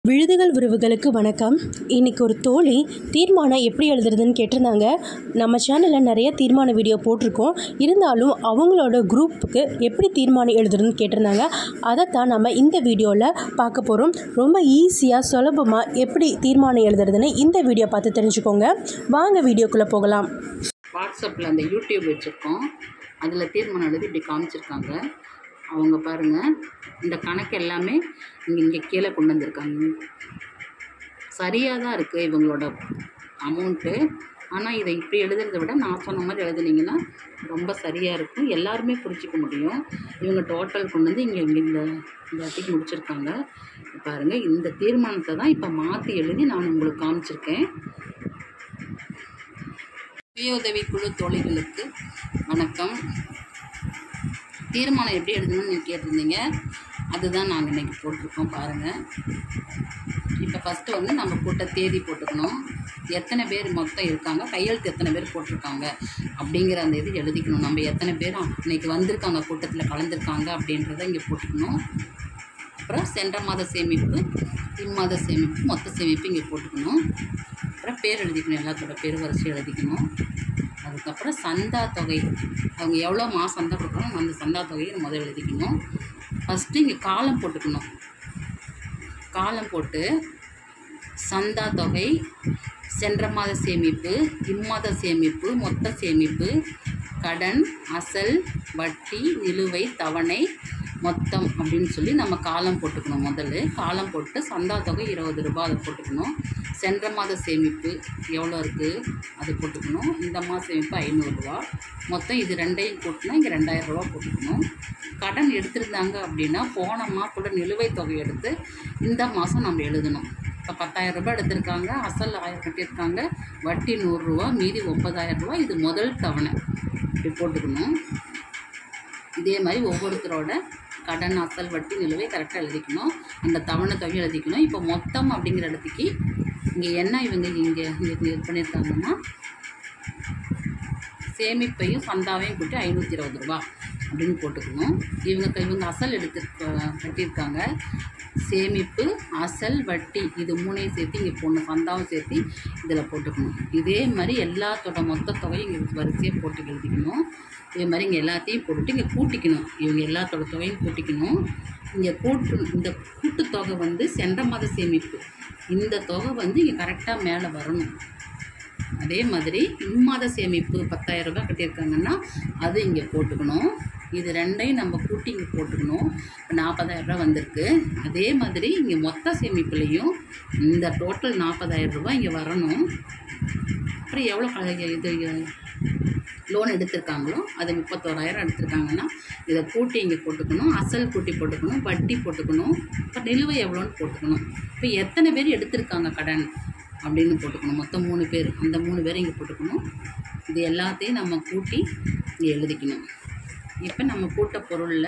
விழுதுகள் உறவுகளுக்கு வணக்கம் இன்னைக்கு ஒரு தோழி தீர்மானம் எப்படி எழுதுறதுன்னு கேட்டிருந்தாங்க நம்ம சேனலில் நிறைய தீர்மான வீடியோ போட்டிருக்கோம் இருந்தாலும் அவங்களோட குரூப்புக்கு எப்படி தீர்மானம் எழுதுறதுன்னு கேட்டிருந்தாங்க அதைத்தான் நம்ம இந்த வீடியோவில் பார்க்க போகிறோம் ரொம்ப ஈஸியாக சுலபமாக எப்படி தீர்மானம் எழுதுறதுன்னு இந்த வீடியோ பார்த்து தெரிஞ்சுக்கோங்க வாங்க வீடியோக்குள்ளே போகலாம் வாட்ஸ்அப்பில் அந்த யூடியூப் வச்சுருக்கோம் அதில் தீர்மானம் எழுதி இப்படி காமிச்சிருக்காங்க அவங்க பாருங்கள் இந்த கணக்கு எல்லாமே இங்கே இங்கே கீழே கொண்டு வந்திருக்காங்க சரியாக தான் இருக்குது இவங்களோட அமௌண்ட்டு ஆனால் இதை இப்படி எழுதுறதை விட நான் சொன்ன மாதிரி எழுதுனீங்கன்னா ரொம்ப சரியாக இருக்கும் எல்லாருமே புரிஞ்சிக்க முடியும் இவங்க டோட்டல் கொண்டு வந்து இங்கே இங்கே இந்த இந்த இடத்துக்கு முடிச்சிருக்காங்க பாருங்கள் இந்த தீர்மானத்தை தான் இப்போ மாற்றி எழுதி நான் உங்களுக்கு காமிச்சிருக்கேன் சுய உதவி குழு தோழிகளுக்கு வணக்கம் தீர்மானம் எப்படி எழுதணும்னு நீங்கள் கேட்டிருந்தீங்க அதுதான் நாங்கள் இன்றைக்கி போட்டிருக்கோம் பாருங்கள் இப்போ ஃபஸ்ட்டு வந்து நம்ம போட்ட தேதி போட்டுக்கணும் எத்தனை பேர் மொத்தம் இருக்காங்க கையெழுத்து எத்தனை பேர் போட்டிருக்காங்க அப்படிங்கிற அந்த இது எழுதிக்கணும் நம்ம எத்தனை பேர் இன்னைக்கு வந்திருக்காங்க கூட்டத்தில் கலந்துருக்காங்க அப்படின்றத இங்கே போட்டுக்கணும் அப்புறம் சென்ற மாத சேமிப்பு இம்மாத சேமிப்பு மொத்த சேமிப்பு இங்கே போட்டுக்கணும் அப்புறம் பேர் எழுதிக்கணும் எல்லாத்தோட பேர் வரிசை எழுதிக்கணும் அதுக்கப்புறம் சந்தா தொகை அவங்க எவ்வளோ மாதம் சந்தா கொடுக்குறாங்க அந்த சந்தா தொகையை முதல்ல எழுதிக்கணும் ஃபஸ்ட்டு இங்கே காலம் போட்டுக்கணும் காலம் போட்டு சந்தா தொகை சென்ற மாத சேமிப்பு இம்மாத சேமிப்பு மொத்த சேமிப்பு கடன் அசல் வட்டி நிலுவை தவணை மொத்தம் அப்படின்னு சொல்லி நம்ம காலம் போட்டுக்கணும் முதல்ல காலம் போட்டு சந்தா தொகை இருபது ரூபாய் அதை போட்டுக்கணும் சென்ற மாத சேமிப்பு எவ்வளோ இருக்குது அது போட்டுக்கணும் இந்த மாத சேமிப்பு ஐநூறுரூவா மொத்தம் இது ரெண்டையும் கூட்டினா இங்கே ரெண்டாயிரம் ரூபா போட்டுக்கணும் கடன் எடுத்திருந்தாங்க அப்படின்னா போன மாதத்தோட நிலுவைத் தொகை எடுத்து இந்த மாதம் நம்ம எழுதணும் இப்போ பத்தாயிரம் ரூபாய் எடுத்திருக்காங்க அசல் ஆயிரம் கட்டியிருக்காங்க வட்டி நூறுரூவா மீதி ஒன்பதாயிரம் ரூபா இது முதல் தவணை இப்படி போட்டுக்கணும் இதே மாதிரி ஒவ்வொருத்தரோட கடன் அசல் வட்டி நிலுவை கரெக்டாக எழுதிக்கணும் அந்த தவணை தொகை எழுதிக்கணும் இப்போ மொத்தம் அப்படிங்கிற இடத்துக்கு இங்கே என்ன இவங்க இங்கே இங்கே இது பண்ணியிருக்காங்கன்னா சேமிப்பையும் சந்தாவையும் கூட்டி ஐநூற்றி இருபது ரூபா அப்படின்னு போட்டுக்கணும் இவங்க இவங்க அசல் எடுத்து கட்டியிருக்காங்க சேமிப்பு அசல் வட்டி இது மூணையும் சேர்த்து இங்கே போடணும் சந்தாவும் சேர்த்து இதில் போட்டுக்கணும் இதே மாதிரி எல்லாத்தோட மொத்த தொகையும் இங்கே வரிசையாக போட்டு எழுதிக்கணும் இதே மாதிரி இங்கே எல்லாத்தையும் போட்டுட்டு இங்கே கூட்டிக்கணும் இவங்க எல்லாத்தோட தொகையும் கூட்டிக்கணும் இங்கே கூட்டு இந்த கூட்டுத்தொகை வந்து சென்ற மாத சேமிப்பு இந்த தொகை வந்து இங்கே கரெக்டாக மேலே வரணும் அதே மாதிரி இம்மாத சேமிப்பு பத்தாயிரம் ரூபாய் கட்டியிருக்காங்கன்னா அது இங்கே போட்டுக்கணும் இது ரெண்டையும் நம்ம கூட்டி இங்கே போட்டுக்கணும் இப்போ நாற்பதாயிரம் ரூபாய் வந்திருக்கு அதே மாதிரி இங்கே மொத்த சேமிப்புலேயும் இந்த டோட்டல் நாற்பதாயிரம் ரூபாய் இங்கே வரணும் அப்புறம் எவ்வளோ க- இது லோன் எடுத்திருக்காங்களோ அது முப்பத்தோராயிரம் எடுத்திருக்காங்கன்னா இதை கூட்டி இங்கே போட்டுக்கணும் அசல் கூட்டி போட்டுக்கணும் வட்டி போட்டுக்கணும் இப்போ நிலுவை எவ்வளோன்னு போட்டுக்கணும் இப்போ எத்தனை பேர் எடுத்திருக்காங்க கடன் அப்படின்னு போட்டுக்கணும் மொத்தம் மூணு பேர் அந்த மூணு பேர் இங்கே போட்டுக்கணும் இது எல்லாத்தையும் நம்ம கூட்டி இங்கே எழுதிக்கணும் இப்போ நம்ம கூட்ட பொருளில்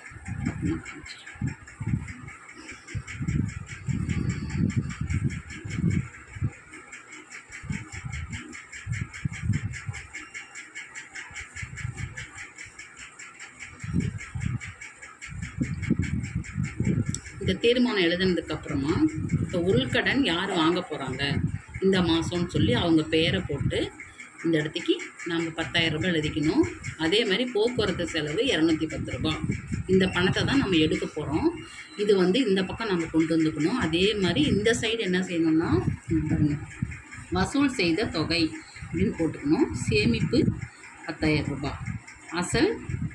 இந்த தீர்மானம் எழுதுனதுக்கு அப்புறமா இப்போ உள்கடன் யார் வாங்க போகிறாங்க இந்த மாதம்னு சொல்லி அவங்க பெயரை போட்டு இந்த இடத்துக்கு நம்ம பத்தாயிரம் ரூபாய் எழுதிக்கணும் அதே மாதிரி போக்குவரத்து செலவு இரநூத்தி பத்து ரூபாய் இந்த பணத்தை தான் நம்ம எடுக்க போகிறோம் இது வந்து இந்த பக்கம் நம்ம கொண்டு வந்துக்கணும் அதே மாதிரி இந்த சைடு என்ன செய்யணும்னா இங்க பாருங்க வசூல் செய்த தொகை அப்படின்னு போட்டுக்கணும் சேமிப்பு பத்தாயிரம் ரூபாய் அசல்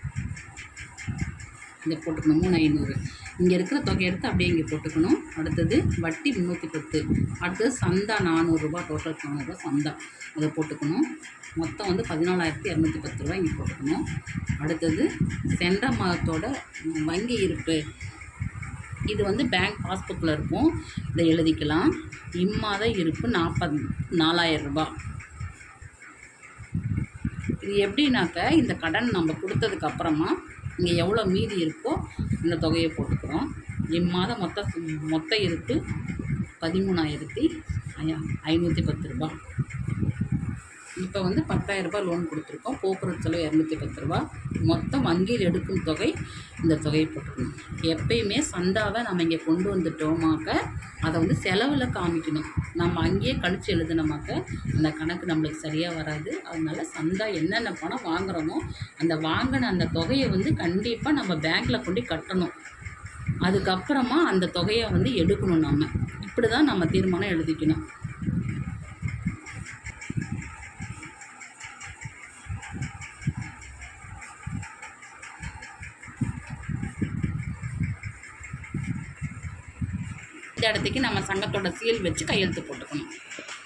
இங்கே போட்டுக்கணும் மூணு ஐநூறு இங்கே இருக்கிற தொகை எடுத்து அப்படியே இங்கே போட்டுக்கணும் அடுத்தது வட்டி முந்நூற்றி பத்து அடுத்தது சந்தா நானூறுரூபா டோட்டல் நானூறுரூவா சந்தா அதை போட்டுக்கணும் மொத்தம் வந்து பதினாலாயிரத்தி இரநூத்தி பத்து ரூபா இங்கே போட்டுக்கணும் அடுத்தது சென்ற மாதத்தோட வங்கி இருப்பு இது வந்து பேங்க் பாஸ்புக்கில் இருக்கும் இதை எழுதிக்கலாம் இம்மாத இருப்பு நாற்பது நாலாயிரம் ரூபாய் இது எப்படின்னாக்க இந்த கடன் நம்ம கொடுத்ததுக்கு அப்புறமா இங்கே எவ்வளோ மீதி இருக்கோ இந்த தொகையை போட்டுக்கிறோம் இம்மாதம் மொத்த மொத்த இருப்பு பதிமூணாயிரத்தி ஐயா- ஐநூற்றி பத்து ரூபா இப்போ வந்து பத்தாயிரம் ரூபாய் லோன் கொடுத்துருக்கோம் போக்குவரத்து செலவு இரநூத்தி பத்து ரூபா மொத்தம் வங்கியில் எடுக்கும் தொகை இந்த தொகையை போட்டுக்கணும் எப்பயுமே சந்தாவை நம்ம இங்கே கொண்டு வந்துட்டோமாக்க அதை வந்து செலவில் காமிக்கணும் நம்ம அங்கேயே கழிச்சு எழுதுனோமாக்க அந்த கணக்கு நம்மளுக்கு சரியாக வராது அதனால சந்தா என்னென்ன பணம் வாங்குறோமோ அந்த வாங்கின அந்த தொகையை வந்து கண்டிப்பாக நம்ம பேங்க்கில் கொண்டு கட்டணும் அதுக்கப்புறமா அந்த தொகையை வந்து எடுக்கணும் நம்ம இப்படி தான் நம்ம தீர்மானம் எழுதிக்கணும் இந்த இடத்துக்கு நம்ம சங்கத்தோட சீல் வச்சு கையெழுத்து போட்டுக்கணும்